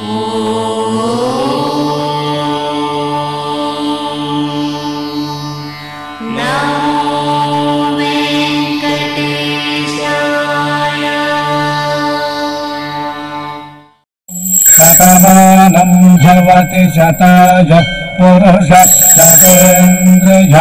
शतमानं भवति शतायुः पुरुषः शतेन्द्रिय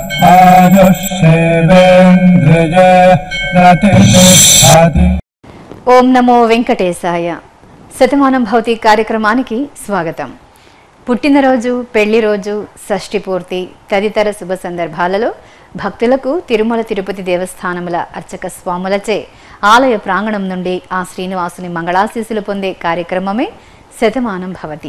आयुष्येवेन्द्रिय प्रतिष्ठति ఓం నమో వెంకటేశాయ శతమానం భౌతి కార్యక్రమానికి స్వాగతం పుట్టినరోజు పెళ్లి రోజు షష్ఠి పూర్తి తదితర శుభ సందర్భాలలో భక్తులకు తిరుమల తిరుపతి దేవస్థానముల అర్చక స్వాములచే ఆలయ ప్రాంగణం నుండి ఆ శ్రీనివాసుని మంగళాశీసులు పొందే కార్యక్రమమే శతమానం భవతి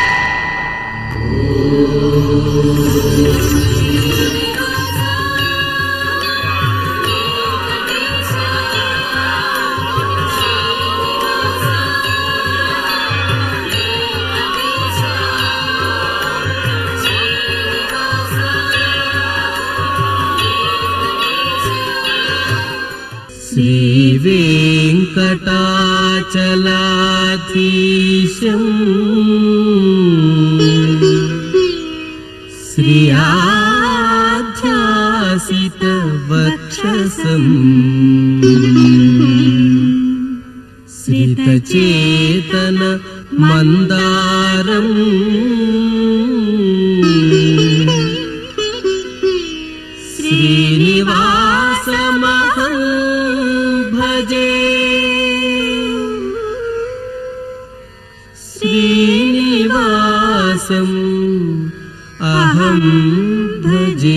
श्रीवेङ्कटाचलाधीशम् श्रियाध्यासितवक्षसम् श्रितचेतन मन्दारम् श्रीनिवासमहं भजे श्रीनिवासम् अहं भजे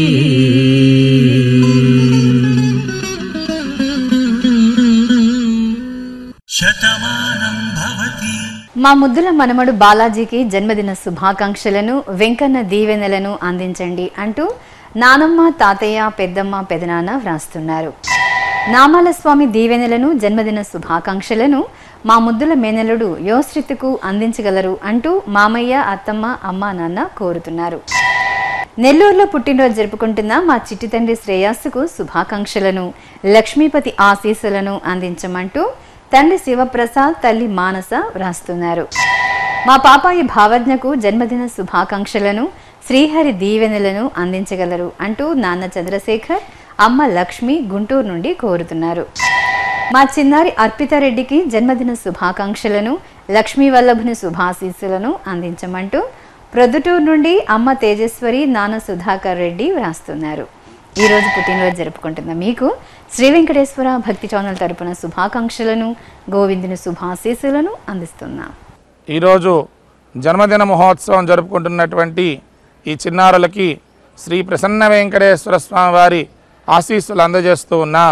शतमानं भवति మా ముద్దుల మనమడు బాలాజీకి జన్మదిన శుభాకాంక్షలను వెంకన్న దీవెనలను అందించండి అంటూ నానమ్మ తాతయ్య పెద్దమ్మ పెదనాన్న వ్రాస్తున్నారు నామాల స్వామి దీవెనలను జన్మదిన శుభాకాంక్షలను మా ముద్దుల మేనలుడు యోశ్రిత్కు అందించగలరు అంటూ మామయ్య అత్తమ్మ అమ్మ నాన్న కోరుతున్నారు నెల్లూరులో పుట్టినరోజు జరుపుకుంటున్న మా చిట్టి తండ్రి శ్రేయాస్సుకు శుభాకాంక్షలను లక్ష్మీపతి ఆశీస్సులను అందించమంటూ తండ్రి శివప్రసాద్ తల్లి మానస వ్రాస్తున్నారు మా పాపాయి భావజ్ఞకు జన్మదిన శుభాకాంక్షలను శ్రీహరి దీవెనలను అందించగలరు అంటూ నాన్న చంద్రశేఖర్ అమ్మ లక్ష్మి గుంటూరు నుండి కోరుతున్నారు మా చిన్నారి అర్పితారెడ్డికి జన్మదిన శుభాకాంక్షలను లక్ష్మీ వల్లభుని శుభాశీస్సులను అందించమంటూ ప్రొద్దుటూరు నుండి అమ్మ తేజేశ్వరి నాన్న సుధాకర్ రెడ్డి వ్రాస్తున్నారు ఈ రోజు పుట్టినరోజు జరుపుకుంటున్న మీకు శ్రీ వెంకటేశ్వర భక్తి ఛానల్ తరపున శుభాకాంక్షలను గోవిందుని శుభాశీస్సులను అందిస్తున్నాం ఈరోజు జన్మదిన మహోత్సవం జరుపుకుంటున్నటువంటి ఈ చిన్నారులకి శ్రీ ప్రసన్న వెంకటేశ్వర స్వామి వారి ఆశీస్సులు అందజేస్తూ ఉన్నాం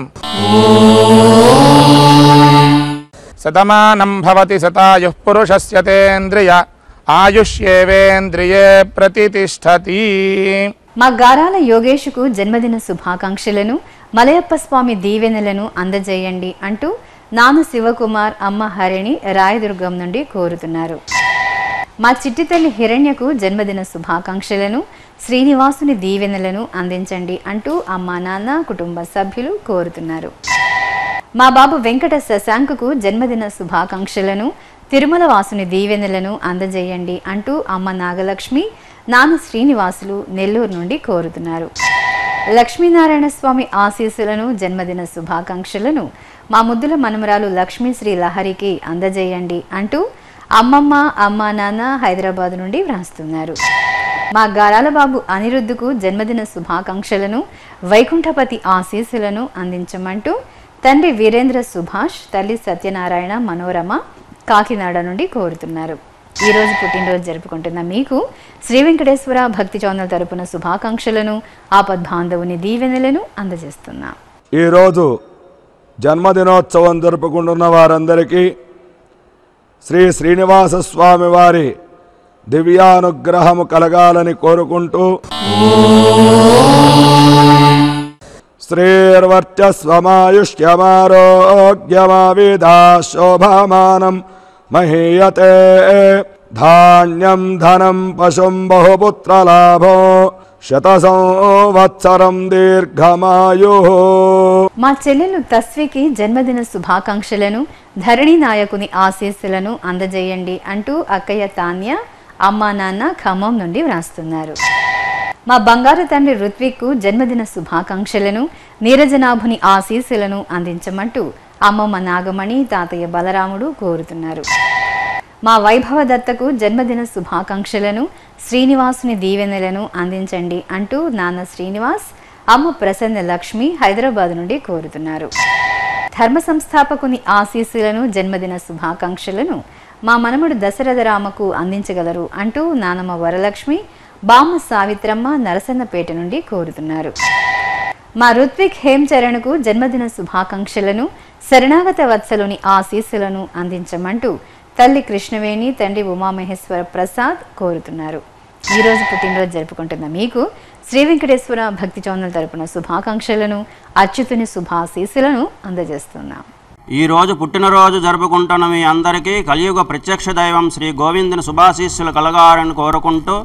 శతమానం భవతి శతాయు పురుషస్యతేంద్రియ ఆయుష్యేవేంద్రియే ప్రతిష్టతి మా గారాల యోగేషుకు జన్మదిన శుభాకాంక్షలను మలయప్ప స్వామి దీవెనలను అందజేయండి అంటూ నాన్న శివకుమార్ అమ్మ హరిణి రాయదుర్గం నుండి కోరుతున్నారు మా చిట్టి తల్లి హిరణ్యకు జన్మదిన శుభాకాంక్షలను శ్రీనివాసుని దీవెనలను అందించండి అంటూ అమ్మ నాన్న కుటుంబ సభ్యులు కోరుతున్నారు మా బాబు వెంకట శశాంకుకు జన్మదిన శుభాకాంక్షలను తిరుమల వాసుని దీవెనలను అందజేయండి అంటూ అమ్మ నాగలక్ష్మి నాన్న శ్రీనివాసులు నెల్లూరు నుండి కోరుతున్నారు లక్ష్మీనారాయణ స్వామి ఆశీస్సులను జన్మదిన శుభాకాంక్షలను మా ముద్దుల మనుమరాలు లక్ష్మీ శ్రీ లహరికి అందజేయండి అంటూ అమ్మమ్మ అమ్మ నాన్న హైదరాబాద్ నుండి వ్రాస్తున్నారు మా గారాల బాబు అనిరుద్ధుకు జన్మదిన శుభాకాంక్షలను వైకుంఠపతి ఆశీస్సులను అందించమంటూ తండ్రి వీరేంద్ర సుభాష్ తల్లి సత్యనారాయణ మనోరమ కాకినాడ నుండి కోరుతున్నారు ఈ రోజు పుట్టినరోజు జరుపుకుంటున్న మీకు శ్రీ వెంకటేశ్వర భక్తి ఛానల్ తరపున శుభాకాంక్షలను ఆపద్బాంధవుని దీవెనలను అందజేస్తున్నాం ఈరోజు జన్మదినోత్సవం జరుపుకుంటున్న వారందరికీ శ్రీ శ్రీనివాస స్వామి వారి దివ్యానుగ్రహము కలగాలని కోరుకుంటూ శ్రీర్వర్చస్వమాయుష్యమారోగ్యమావిధా శోభామానం మహీయతే ధాన్యం ధనం పశుం బహుపుత్రలాభో శత సంవత్సరం దీర్ఘమాయు మా చెల్లెలు తస్వికి జన్మదిన శుభాకాంక్షలను ధరణి నాయకుని ఆశీస్సులను అందజేయండి అంటూ అక్కయ్య తాన్య అమ్మా నాన్న ఖమ్మం నుండి వ్రాస్తున్నారు మా బంగారు తండ్రి ఋత్విక్కు జన్మదిన శుభాకాంక్షలను నీరజనాభుని ఆశీస్సులను అందించమంటూ అమ్మమ్మ నాగమణి తాతయ్య బలరాముడు కోరుతున్నారు మా వైభవ దత్తకు జన్మదిన శుభాకాంక్షలను శ్రీనివాసుని దీవెనలను అందించండి అంటూ నాన్న శ్రీనివాస్ అమ్మ ప్రసన్న లక్ష్మి హైదరాబాద్ నుండి కోరుతున్నారు ధర్మ సంస్థాపకుని ఆశీస్సులను జన్మదిన శుభాకాంక్షలను మా మనముడు దశరథ రామకు అందించగలరు అంటూ నానమ్మ వరలక్ష్మి బామ్మ సావిత్రమ్మ నరసన్నపేట నుండి కోరుతున్నారు మా ఋత్విక్ హేమచరణ్కు జన్మదిన శుభాకాంక్షలను శరణాగత వత్సలుని ఆశీస్సులను అందించమంటూ తల్లి కృష్ణవేణి తండ్రి ఉమామహేశ్వర ప్రసాద్ కోరుతున్నారు ఈ రోజు పుట్టినరోజు జరుపుకుంటున్న మీకు శ్రీ వెంకటేశ్వర భక్తి చౌనల్ తరపున శుభాకాంక్షలను అచ్యుతుని శుభాశీస్సులను అందజేస్తున్నాం ఈ రోజు పుట్టినరోజు జరుపుకుంటున్న మీ అందరికీ కలియుగ ప్రత్యక్ష దైవం శ్రీ గోవిందుని శుభాశీస్సులు కలగాలని కోరుకుంటూ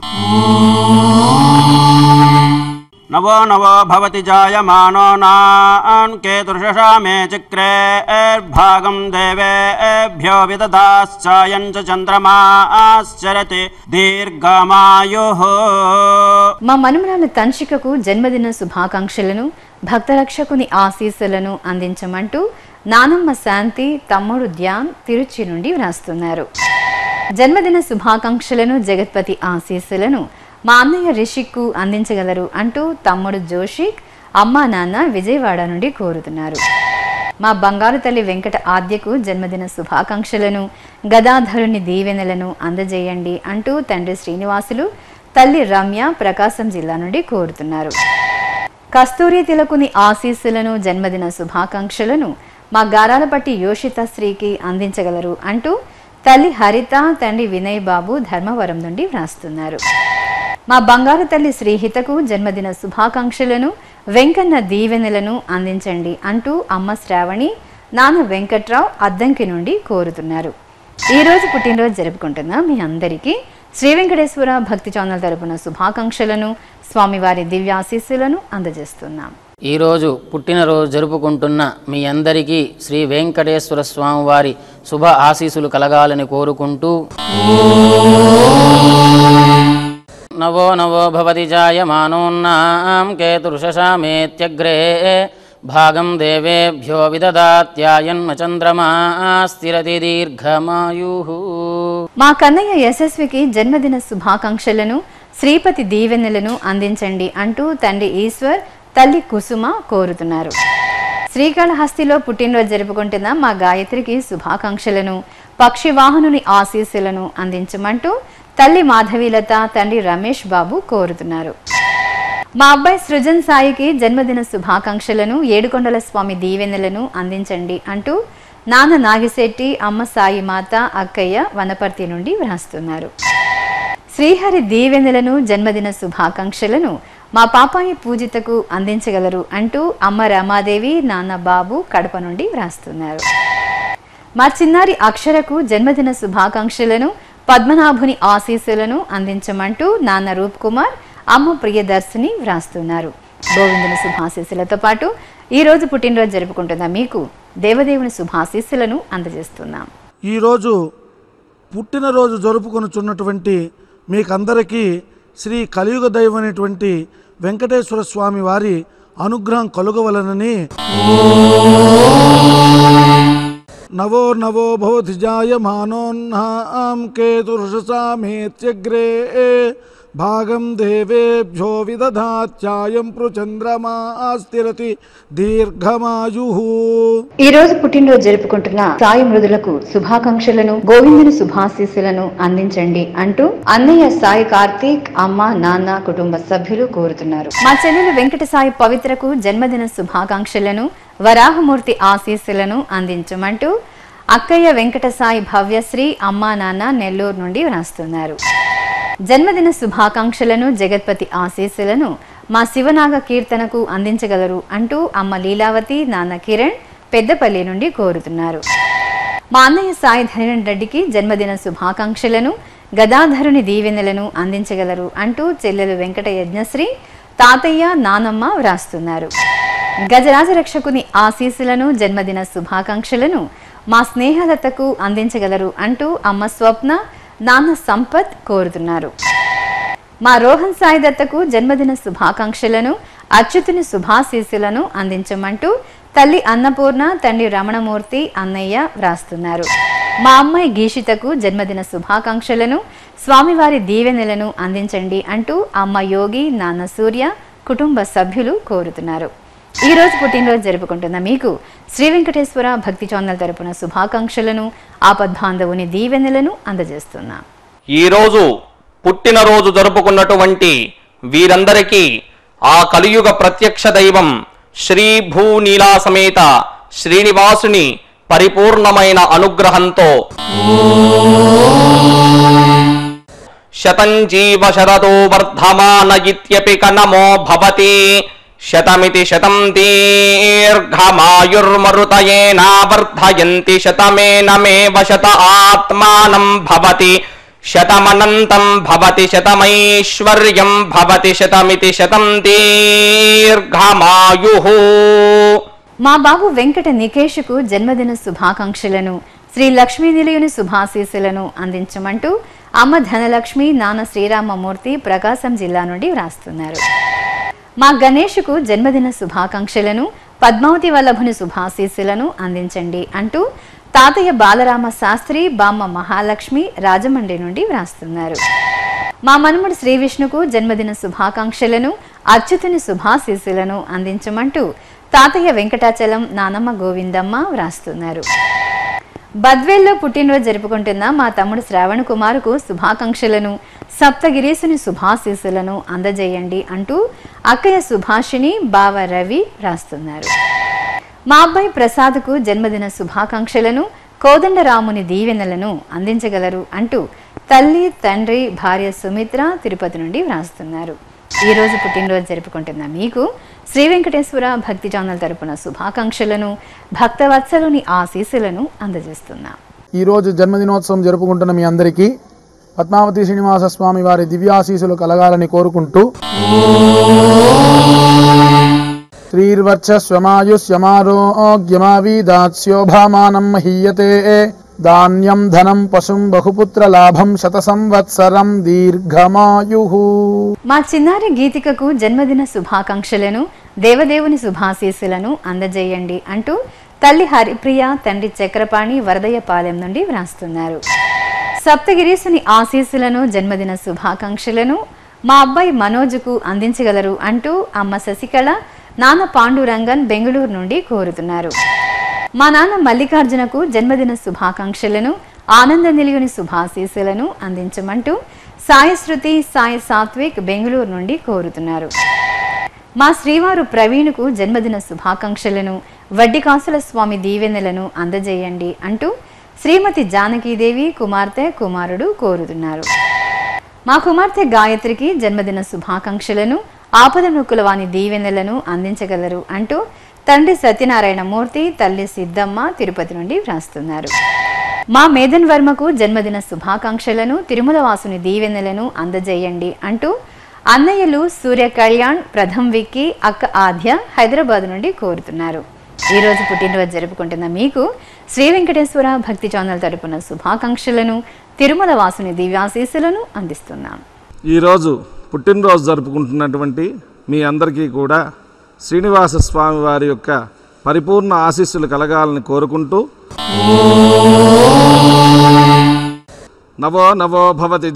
నవో నవో భవతి జాయమానో నాన్ కేతుర్షషా మే చక్రే భాగం దేవేభ్యో విదదాశ్చాయం చ చంద్రమాశ్చరతి దీర్ఘమాయు మా మనుమరాలు తన్షికకు జన్మదిన శుభాకాంక్షలను భక్తరక్షకుని ఆశీస్సులను అందించమంటూ నానమ్మ శాంతి తమ్ముడు ధ్యాన్ తిరుచి నుండి వ్రాస్తున్నారు జన్మదిన శుభాకాంక్షలను జగత్పతి ఆశీస్సులను మా అన్నయ్య రిషిక్కు అందించగలరు అంటూ తమ్ముడు జోషిక్ అమ్మా నాన్న విజయవాడ నుండి కోరుతున్నారు మా బంగారు తల్లి వెంకట ఆద్యకు జన్మదిన శుభాకాంక్షలను గదాధరుని దీవెనలను అందజేయండి అంటూ తండ్రి శ్రీనివాసులు తల్లి రమ్య ప్రకాశం జిల్లా నుండి కోరుతున్నారు కస్తూరి తిలకుని ఆశీస్సులను జన్మదిన శుభాకాంక్షలను మా గారాలపట్టి యోషిత శ్రీకి అందించగలరు అంటూ తల్లి హరిత తండ్రి వినయ్ బాబు ధర్మవరం నుండి వ్రాస్తున్నారు మా బంగారు తల్లి శ్రీహితకు జన్మదిన శుభాకాంక్షలను వెంకన్న దీవెనలను అందించండి అంటూ అమ్మ శ్రావణి నాన్న వెంకట్రావు అద్దంకి నుండి కోరుతున్నారు ఈ రోజు పుట్టినరోజు జరుపుకుంటున్న మీ అందరికీ శ్రీ వెంకటేశ్వర భక్తి ఛానల్ తరపున శుభాకాంక్షలను స్వామివారి దివ్యాశీస్సులను అందజేస్తున్నాం ఈరోజు పుట్టినరోజు జరుపుకుంటున్న మీ అందరికీ శ్రీ వెంకటేశ్వర స్వామి వారి శుభ ఆశీస్సులు కలగాలని కోరుకుంటూ నవో నవో భవతి జాయమానోన్నాం కేతుర్షశామేత్యగ్రే భాగం దేవేభ్యో విదదాత్యాయన్మ చంద్రమా స్థిరతి దీర్ఘమాయు మా కన్నయ్య యశస్వికి జన్మదిన శుభాకాంక్షలను శ్రీపతి దీవెనలను అందించండి అంటూ తండ్రి ఈశ్వర్ తల్లి కుసుమ కోరుతున్నారు శ్రీకాళహస్తిలో పుట్టినరోజు జరుపుకుంటున్న మా గాయత్రికి శుభాకాంక్షలను పక్షివాహనుని ఆశీస్సులను అందించమంటూ తల్లి మాధవీలత తండ్రి రమేష్ బాబు కోరుతున్నారు మా అబ్బాయి సృజన్ సాయికి జన్మదిన శుభాకాంక్షలను ఏడుకొండల స్వామి దీవెనలను అందించండి అంటూ నాన్న నాగిశెట్టి అమ్మ సాయి మాత అక్కయ్య వనపర్తి నుండి వ్రాస్తున్నారు శ్రీహరి దీవెనలను జన్మదిన శుభాకాంక్షలను మా పాపాయి పూజితకు అందించగలరు అంటూ అమ్మ రమాదేవి నాన్న బాబు కడప నుండి వ్రాస్తున్నారు మా చిన్నారి అక్షరకు జన్మదిన శుభాకాంక్షలను పద్మనాభుని ఆశీస్సులను అందించమంటూ నాన్న రూప్ కుమార్ అమ్మ ప్రియదర్శిని వ్రాస్తున్నారు గోవిందుని శుభాశీస్సులతో పాటు ఈ రోజు పుట్టినరోజు జరుపుకుంటున్న మీకు దేవదేవుని శుభాశీస్సులను అందజేస్తున్నాం ఈరోజు పుట్టినరోజు జరుపుకొనుచున్నటువంటి మీకందరికీ శ్రీ కలియుగ దైవమైనటువంటి వెంకటేశ్వర స్వామి వారి అనుగ్రహం కలుగవలనని నవో నవో భవతి జాయమానోన్నాం కేతుర్షసామేత్యగ్రే భాగం దేవేభ్యో విదధాత్యాయం పృచంద్రమా స్థిరతి దీర్ఘమాయు ఈ రోజు పుట్టినరోజు జరుపుకుంటున్న సాయి మృదులకు శుభాకాంక్షలను గోవిందుని శుభాశీస్సులను అందించండి అంటూ అన్నయ్య సాయి కార్తీక్ అమ్మ నాన్న కుటుంబ సభ్యులు కోరుతున్నారు మా చెల్లెలు వెంకట సాయి పవిత్రకు జన్మదిన శుభాకాంక్షలను వరాహమూర్తి ఆశీస్సులను అందించమంటూ అక్కయ్య వెంకట సాయి భవ్యశ్రీ అమ్మా నాన్న నెల్లూరు నుండి వ్రాస్తున్నారు జన్మదిన శుభాకాంక్షలను జగత్పతి ఆశీస్సులను మా శివనాగ కీర్తనకు అందించగలరు అంటూ అమ్మ లీలావతి నాన్న కిరణ్ పెద్దపల్లి నుండి కోరుతున్నారు మా అన్నయ్య సాయి ధరణ్ రెడ్డికి జన్మదిన శుభాకాంక్షలను గదాధరుని దీవెనలను అందించగలరు అంటూ చెల్లెలు వెంకట యజ్ఞశ్రీ తాతయ్య నానమ్మ వ్రాస్తున్నారు గజరాజ రక్షకుని ఆశీస్సులను జన్మదిన శుభాకాంక్షలను మా స్నేహలతకు అందించగలరు అంటూ అమ్మ స్వప్న నాన్న సంపత్ కోరుతున్నారు మా రోహన్ సాయి దత్తకు జన్మదిన శుభాకాంక్షలను అచ్యుతుని శుభాశీస్సులను అందించమంటూ తల్లి అన్నపూర్ణ తండ్రి రమణమూర్తి అన్నయ్య వ్రాస్తున్నారు మా అమ్మాయి గీషితకు జన్మదిన శుభాకాంక్షలను స్వామివారి దీవెనలను అందించండి అంటూ అమ్మ యోగి నాన్న సూర్య కుటుంబ సభ్యులు కోరుతున్నారు ఈ రోజు పుట్టినరోజు జరుపుకుంటున్న మీకు శ్రీ వెంకటేశ్వర భక్తి ఛానల్ తరపున శుభాకాంక్షలను ఆపద్బాంధవుని దీవెనలను అందజేస్తున్నాం ఈరోజు పుట్టినరోజు జరుపుకున్నటువంటి వీరందరికీ ఆ కలియుగ ప్రత్యక్ష దైవం శ్రీ భూనీలా సమేత శ్రీనివాసుని పరిపూర్ణమైన అనుగ్రహంతో శతం జీవ శరదో వర్ధమాన ఇత్యపి కనమో భవతి శతమితి శతం దీర్ఘమాయుర్మరుతయేనావర్ధయంతి శతమేనమేవ శత ఆత్మానం భవతి శతమనంతం భవతి శతమైశ్వర్యం భవతి శతమితి శతం దీర్ఘమాయు మా బాబు వెంకట నికేష్కు జన్మదిన శుభాకాంక్షలను శ్రీ లక్ష్మీ నిలయుని శుభాశీస్సులను అందించమంటూ అమ్మ ధనలక్ష్మి నాన్న శ్రీరామమూర్తి ప్రకాశం జిల్లా నుండి వ్రాస్తున్నారు మా గణేష్కు జన్మదిన శుభాకాంక్షలను పద్మావతి వల్లభుని శుభాశీస్సులను అందించండి అంటూ తాతయ్య బాలరామ శాస్త్రి బామ్మ మహాలక్ష్మి రాజమండ్రి నుండి వ్రాస్తున్నారు మా మనుమడు శ్రీ విష్ణుకు జన్మదిన శుభాకాంక్షలను అచ్యుతుని శుభాశీస్సులను అందించమంటూ తాతయ్య వెంకటాచలం నానమ్మ గోవిందమ్మ వ్రాస్తున్నారు బద్వేల్లో పుట్టినరోజు జరుపుకుంటున్న మా తమ్ముడు శ్రావణ్ కుమార్కు శుభాకాంక్షలను సప్తగిరీసుని శుభాశీస్సులను అందజేయండి అంటూ అక్కయ్య సుభాషిణి బావ రవి రాస్తున్నారు మా అబ్బాయి ప్రసాద్కు జన్మదిన శుభాకాంక్షలను కోదండరాముని దీవెనలను అందించగలరు అంటూ తల్లి తండ్రి భార్య సుమిత్ర తిరుపతి నుండి వ్రాస్తున్నారు ఈ రోజు పుట్టినరోజు జరుపుకుంటున్న మీకు శ్రీ వెంకటేశ్వర భక్తి ఛానల్ తరపున శుభాకాంక్షలను భక్తవత్సలుని ఆశీస్సులను అందజేస్తున్నాం ఈరోజు జన్మదినోత్సవం జరుపుకుంటున్న మీ అందరికీ పద్మావతి శ్రీనివాస స్వామి వారి దివ్యాశీసులు కలగాలని కోరుకుంటూ శ్రీర్వర్చస్వమాయుష్యమారోగ్యమావీదాస్యోభామానం మహీయతే ధాన్యం ధనం పశుం బహుపుత్ర లాభం శత సంవత్సరం దీర్ఘమాయు మా చిన్నారి గీతికకు జన్మదిన శుభాకాంక్షలను దేవదేవుని శుభాశీస్సులను అందజేయండి అంటూ తల్లి హరిప్రియ తండ్రి చక్రపాణి వరదయ్యపాలెం నుండి వ్రాస్తున్నారు సప్తగిరీసుని ఆశీస్సులను జన్మదిన శుభాకాంక్షలను మా అబ్బాయి మనోజుకు అందించగలరు అంటూ అమ్మ శశికళ నాన్న పాండురంగన్ బెంగళూరు నుండి కోరుతున్నారు మా నాన్న మల్లికార్జునకు జన్మదిన శుభాకాంక్షలను ఆనంద నిలియుని శుభాశీస్సులను అందించమంటూ సాయి శృతి సాయి సాత్విక్ బెంగళూరు నుండి కోరుతున్నారు మా శ్రీవారు ప్రవీణుకు జన్మదిన శుభాకాంక్షలను వడ్డికాసుల స్వామి దీవెనలను అందజేయండి అంటూ శ్రీమతి జానకీదేవి కుమార్తె కుమారుడు కోరుతున్నారు మా కుమార్తె గాయత్రికి జన్మదిన శుభాకాంక్షలను ఆపద నొక్కుల వాని దీవెనలను అందించగలరు అంటూ తండ్రి సత్యనారాయణ మూర్తి తల్లి సిద్ధమ్మ తిరుపతి నుండి వ్రాస్తున్నారు మా మేధన్ వర్మకు జన్మదిన శుభాకాంక్షలను తిరుమల వాసుని దీవెనలను అందజేయండి అంటూ అన్నయ్యలు సూర్య కళ్యాణ్ ప్రథమ్ విక్కీ అక్క ఆద్య హైదరాబాద్ నుండి కోరుతున్నారు ఈ రోజు పుట్టినరోజు జరుపుకుంటున్న మీకు శ్రీ వెంకటేశ్వర భక్తి ఛానల్ తరపున శుభాకాంక్షలను తిరుమల వాసుని దివ్యాశీస్సులను అందిస్తున్నాం ఈరోజు పుట్టినరోజు జరుపుకుంటున్నటువంటి మీ అందరికీ కూడా శ్రీనివాస స్వామి వారి యొక్క పరిపూర్ణ ఆశీస్సులు కలగాలని కోరుకుంటూ నవో నవో భవతి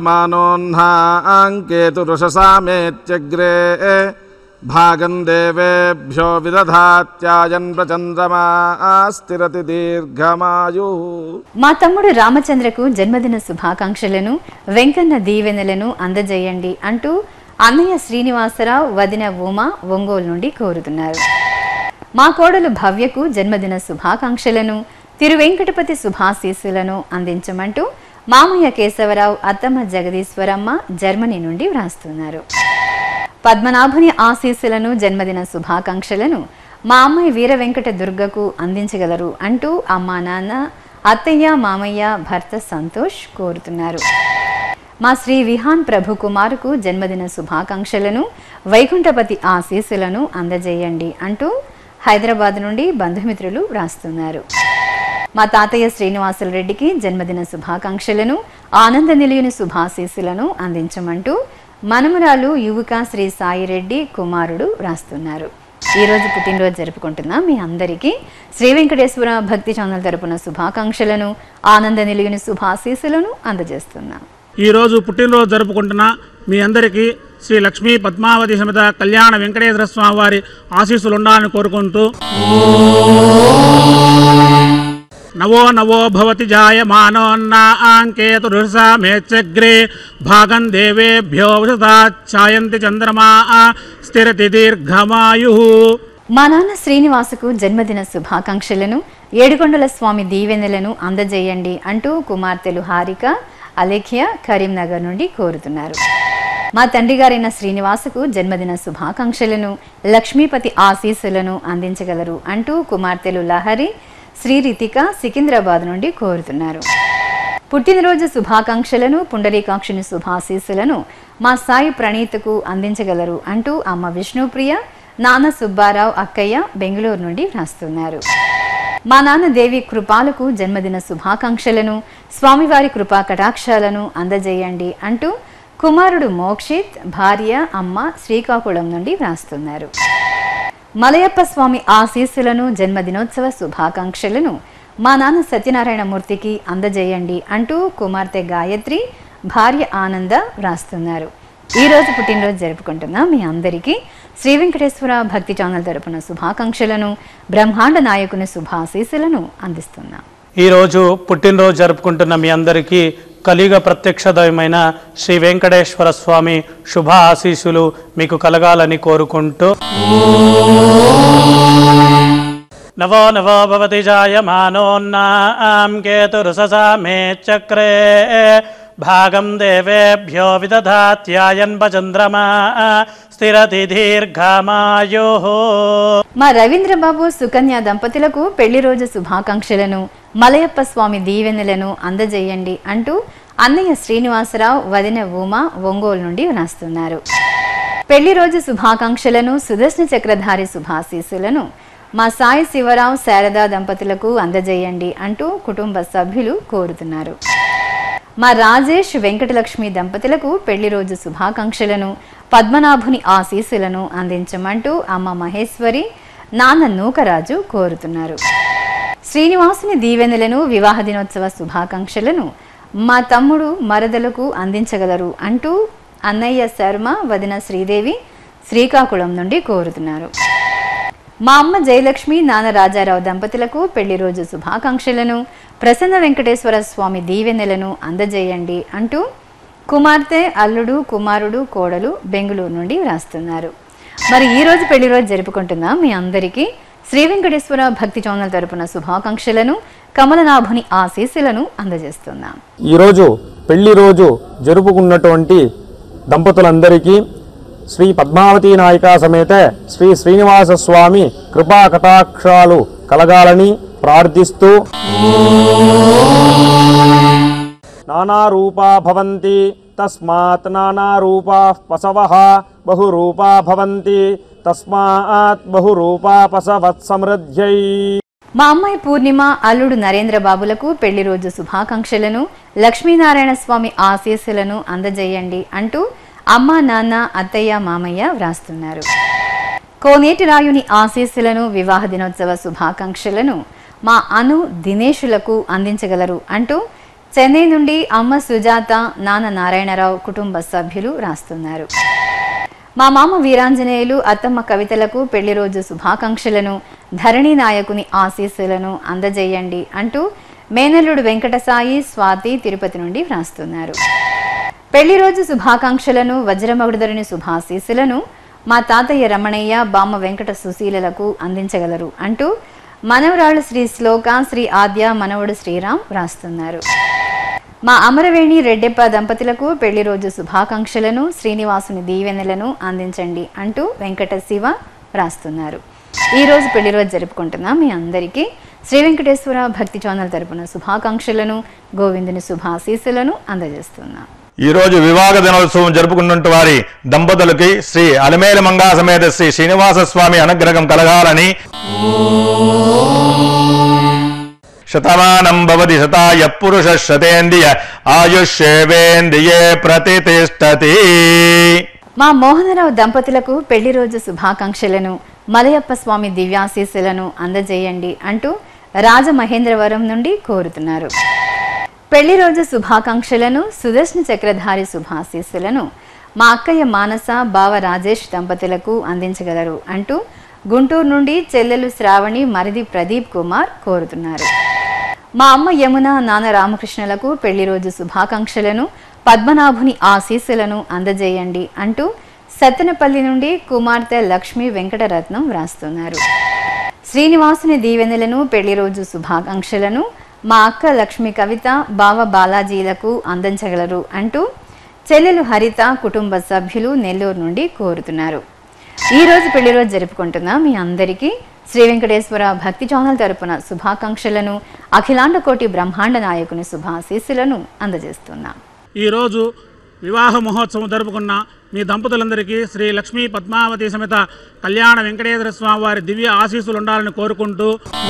జాయమానోన్హాంకేతురుషసామేత్యగ్రే భాగం దేవేభ్యో విదధాత్యాయన్ ప్రచంద్రమా స్థిరతి దీర్ఘమాయు మా తమ్ముడు రామచంద్రకు జన్మదిన శుభాకాంక్షలను వెంకన్న దీవెనలను అందజేయండి అంటూ అన్నయ్య శ్రీనివాసరావు వదిన ఉమ ఒంగోలు నుండి కోరుతున్నారు మా కోడలు భవ్యకు జన్మదిన శుభాకాంక్షలను తిరువెంకటపతి శుభాశీస్సులను అందించమంటూ మామయ్య కేశవరావు అత్తమ్మ జగదీశ్వరమ్మ జర్మనీ నుండి వ్రాస్తున్నారు పద్మనాభుని ఆశీస్సులను జన్మదిన శుభాకాంక్షలను మా అమ్మాయి వీర వెంకట దుర్గకు అందించగలరు అంటూ అమ్మా నాన్న అత్తయ్య మామయ్య భర్త సంతోష్ కోరుతున్నారు మా శ్రీ విహాన్ ప్రభు కుమారుకు జన్మదిన శుభాకాంక్షలను వైకుంఠపతి ఆశీస్సులను అందజేయండి అంటూ హైదరాబాద్ నుండి బంధుమిత్రులు వ్రాస్తున్నారు మా తాతయ్య శ్రీనివాసుల రెడ్డికి జన్మదిన శుభాకాంక్షలను ఆనంద నిలయని శుభాశీస్సులను అందించమంటూ మనమరాలు యువక శ్రీ సాయిరెడ్డి కుమారుడు వ్రాస్తున్నారు ఈ రోజు పుట్టినరోజు జరుపుకుంటున్న మీ అందరికీ శ్రీ వెంకటేశ్వర భక్తి ఛానల్ తరపున శుభాకాంక్షలను ఆనంద నిలయని శుభాశీస్సులను అందజేస్తున్నాం ఈరోజు పుట్టినరోజు జరుపుకుంటున్న మీ అందరికీ శ్రీ లక్ష్మీ పద్మావతి సమేత కళ్యాణ వెంకటేశ్వర స్వామి వారి ఆశీస్సులు ఉండాలని కోరుకుంటూ నవో నవో భవతి జాయమానోన్నాంకేతురుషా మేచ్చగ్రే భాగం దేవేభ్యో ఛాయంతి చంద్రమా స్థిరతి దీర్ఘమాయు మా నాన్న శ్రీనివాసుకు జన్మదిన శుభాకాంక్షలను ఏడుకొండల స్వామి దీవెనలను అందజేయండి అంటూ కుమార్తెలు హారిక అలేఖ్య కరీంనగర్ నుండి కోరుతున్నారు మా తండ్రి గారైన శ్రీనివాసుకు జన్మదిన శుభాకాంక్షలను లక్ష్మీపతి ఆశీస్సులను అందించగలరు అంటూ కుమార్తెలు లహరి శ్రీ రితిక సికింద్రాబాద్ నుండి కోరుతున్నారు పుట్టినరోజు శుభాకాంక్షలను పుండరీకాక్షుని శుభాశీస్సులను మా సాయి ప్రణీతకు అందించగలరు అంటూ అమ్మ విష్ణుప్రియ నాన్న సుబ్బారావు అక్కయ్య బెంగళూరు నుండి వ్రాస్తున్నారు మా నాన్న దేవి కృపాలకు జన్మదిన శుభాకాంక్షలను స్వామివారి కృపా కటాక్షాలను అందజేయండి అంటూ కుమారుడు మోక్షిత్ భార్య అమ్మ శ్రీకాకుళం నుండి వ్రాస్తున్నారు మలయప్ప స్వామి ఆశీస్సులను జన్మదినోత్సవ శుభాకాంక్షలను మా నాన్న సత్యనారాయణ మూర్తికి అందజేయండి అంటూ కుమార్తె గాయత్రి భార్య ఆనంద వ్రాస్తున్నారు ఈ రోజు పుట్టినరోజు జరుపుకుంటున్న మీ అందరికీ శ్రీ వెంకటేశ్వర భక్తి ఛానల్ తరపున శుభాకాంక్షలను బ్రహ్మాండ నాయకుని శుభాశీస్సులను అందిస్తున్నాం ఈరోజు పుట్టినరోజు జరుపుకుంటున్న మీ అందరికీ కలియుగ ప్రత్యక్ష దైవమైన శ్రీ వెంకటేశ్వర స్వామి శుభ ఆశీస్సులు మీకు కలగాలని కోరుకుంటూ నవో నవో భవతి జాయమానోన్నాం కేతురుససా మే చక్రే భాగం దేవేభ్యో విదధాత్యాయన్పచంద్రమా స్థిరతి దీర్ఘమాయో మా రవీంద్రబాబు సుకన్య దంపతులకు పెళ్లి రోజు శుభాకాంక్షలను మలయప్ప స్వామి దీవెనలను అందజేయండి అంటూ అన్నయ్య శ్రీనివాసరావు వదిన ఉమా ఒంగోలు నుండి వ్రాస్తున్నారు పెళ్లి రోజు శుభాకాంక్షలను సుదర్శన చక్రధారి శుభాశీస్సులను మా సాయి శివరావు శారదా దంపతులకు అందజేయండి అంటూ కుటుంబ సభ్యులు కోరుతున్నారు మా రాజేష్ వెంకటలక్ష్మి దంపతులకు పెళ్లి రోజు శుభాకాంక్షలను పద్మనాభుని ఆశీస్సులను అందించమంటూ అమ్మ మహేశ్వరి నాన్న నూకరాజు కోరుతున్నారు శ్రీనివాసుని దీవెనలను వివాహ దినోత్సవ శుభాకాంక్షలను మా తమ్ముడు మరదలకు అందించగలరు అంటూ అన్నయ్య శర్మ వదిన శ్రీదేవి శ్రీకాకుళం నుండి కోరుతున్నారు మా అమ్మ జయలక్ష్మి నాన్న రాజారావు దంపతులకు పెళ్లి రోజు శుభాకాంక్షలను ప్రసన్న వెంకటేశ్వర స్వామి దీవెనలను అందజేయండి అంటూ కుమార్తె అల్లుడు కుమారుడు కోడలు బెంగళూరు నుండి వ్రాస్తున్నారు మరి ఈ రోజు పెళ్లి రోజు జరుపుకుంటున్న మీ అందరికీ శ్రీ వెంకటేశ్వర భక్తి ఛానల్ తరపున శుభాకాంక్షలను కమలనాభుని ఆశీస్సులను అందజేస్తున్నాం ఈరోజు పెళ్లి రోజు జరుపుకున్నటువంటి దంపతులందరికీ శ్రీ పద్మావతి నాయిక సమేత శ్రీ శ్రీనివాస స్వామి కృపా కటాక్షాలు కలగాలని ప్రార్థిస్తూ నానారూపా భవంతి తస్మాత్ నానారూపా పశవః బహురూపా భవంతి తస్మాత్ బహురూపా పశవత్ సమృద్ధ్యై మా అమ్మాయి పూర్ణిమ అల్లుడు నరేంద్ర బాబులకు పెళ్లి రోజు శుభాకాంక్షలను లక్ష్మీనారాయణ స్వామి ఆశీస్సులను అందజేయండి అంటూ అమ్మ నాన్న అత్తయ్య మామయ్య వ్రాస్తున్నారు కోనేటి రాయుని ఆశీస్సులను వివాహ దినోత్సవ శుభాకాంక్షలను మా అను దినేషులకు అందించగలరు అంటూ చెన్నై నుండి అమ్మ సుజాత నాన్న నారాయణరావు కుటుంబ సభ్యులు రాస్తున్నారు మా మామ వీరాంజనేయులు అత్తమ్మ కవితలకు పెళ్లి రోజు శుభాకాంక్షలను ధరణి నాయకుని ఆశీస్సులను అందజేయండి అంటూ మేనల్లుడు వెంకటసాయి స్వాతి తిరుపతి నుండి వ్రాస్తున్నారు పెళ్లి రోజు శుభాకాంక్షలను వజ్రమగుడదరుని శుభాశీస్సులను మా తాతయ్య రమణయ్య బామ్మ వెంకట సుశీలలకు అందించగలరు అంటూ మనవరాళ్ళు శ్రీ శ్లోక శ్రీ ఆద్య మనవడు శ్రీరామ్ వ్రాస్తున్నారు మా అమరవేణి రెడ్డెప్ప దంపతులకు పెళ్లి రోజు శుభాకాంక్షలను శ్రీనివాసుని దీవెనలను అందించండి అంటూ వెంకట శివ వ్రాస్తున్నారు ఈ రోజు పెళ్లి రోజు జరుపుకుంటున్న మీ అందరికీ శ్రీ వెంకటేశ్వర భక్తి ఛానల్ తరపున శుభాకాంక్షలను గోవిందుని శుభాశీస్సులను అందజేస్తున్నాం ఈరోజు వివాహ దినోత్సవం జరుపుకున్నట్టు వారి దంపతులకి శ్రీ అలమేలు మంగా సమేత శ్రీ శ్రీనివాస స్వామి అనుగ్రహం కలగాలని శతమానం భవతి శతాయ పురుష శతేంద్రియ ఆయుష్యేవేంద్రియే ప్రతిష్టతి మా మోహనరావు దంపతులకు పెళ్లి రోజు శుభాకాంక్షలను మలయప్ప స్వామి దివ్యాశీస్సులను అందజేయండి అంటూ రాజమహేంద్రవరం నుండి కోరుతున్నారు పెళ్లి రోజు శుభాకాంక్షలను సుదర్శన చక్రధారి శుభాశీస్సులను మా అక్కయ్య మానస బావ రాజేష్ దంపతులకు అందించగలరు అంటూ గుంటూరు నుండి చెల్లెలు శ్రావణి మరిది ప్రదీప్ కుమార్ కోరుతున్నారు మా అమ్మ యమున నాన్న రామకృష్ణులకు పెళ్లి రోజు శుభాకాంక్షలను పద్మనాభుని ఆశీస్సులను అందజేయండి అంటూ సత్తెనపల్లి నుండి కుమార్తె లక్ష్మి వెంకటరత్నం వ్రాస్తున్నారు శ్రీనివాసుని దీవెనలను పెళ్లి రోజు శుభాకాంక్షలను మా అక్క లక్ష్మి కవిత బావ బాలాజీలకు అందించగలరు అంటూ చెల్లెలు హరిత కుటుంబ సభ్యులు నెల్లూరు నుండి కోరుతున్నారు ఈ రోజు పెళ్లి రోజు జరుపుకుంటున్న మీ అందరికీ శ్రీ వెంకటేశ్వర భక్తి ఛానల్ తరపున శుభాకాంక్షలను అఖిలాండ కోటి బ్రహ్మాండ నాయకుని శుభాశీస్సులను అందజేస్తున్నాం ఈరోజు వివాహ మహోత్సవం జరుపుకున్న మీ దంపతులందరికీ శ్రీ లక్ష్మీ పద్మావతి సమేత కళ్యాణ వెంకటేశ్వర స్వామి వారి దివ్య ఆశీస్సులు ఉండాలని కోరుకుంటూ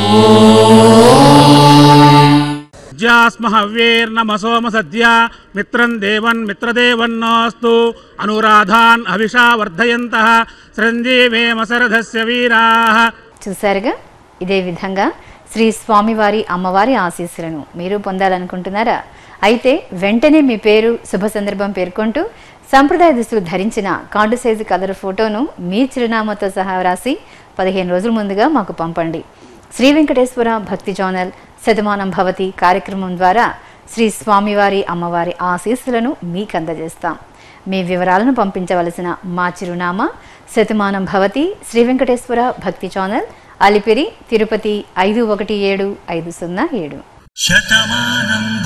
జ్యాస్మ హవ్యేర్నమ సోమ సద్య మిత్రం దేవన్ మిత్రదేవన్నోస్తు అనురాధాన్ అభిషా వర్ధయంత చిరంజీవేమ శరథస్య వీరా చూశారుగా ఇదే విధంగా శ్రీ స్వామివారి అమ్మవారి ఆశీస్సులను మీరు పొందాలనుకుంటున్నారా అయితే వెంటనే మీ పేరు శుభ సందర్భం పేర్కొంటూ సంప్రదాయ దుస్తులు ధరించిన కార్డు సైజు కలర్ ఫోటోను మీ చిరునామాతో సహా రాసి పదిహేను రోజుల ముందుగా మాకు పంపండి శ్రీ వెంకటేశ్వర భక్తి ఛానల్ శతమానం భవతి కార్యక్రమం ద్వారా శ్రీ స్వామివారి అమ్మవారి ఆశీస్సులను మీకు అందజేస్తాం మీ వివరాలను పంపించవలసిన మా చిరునామా శతమానం భవతి శ్రీ వెంకటేశ్వర భక్తి ఛానల్ అలిపిరి తిరుపతి ఐదు ఒకటి ఏడు ఐదు సున్నా ఏడు శతమానం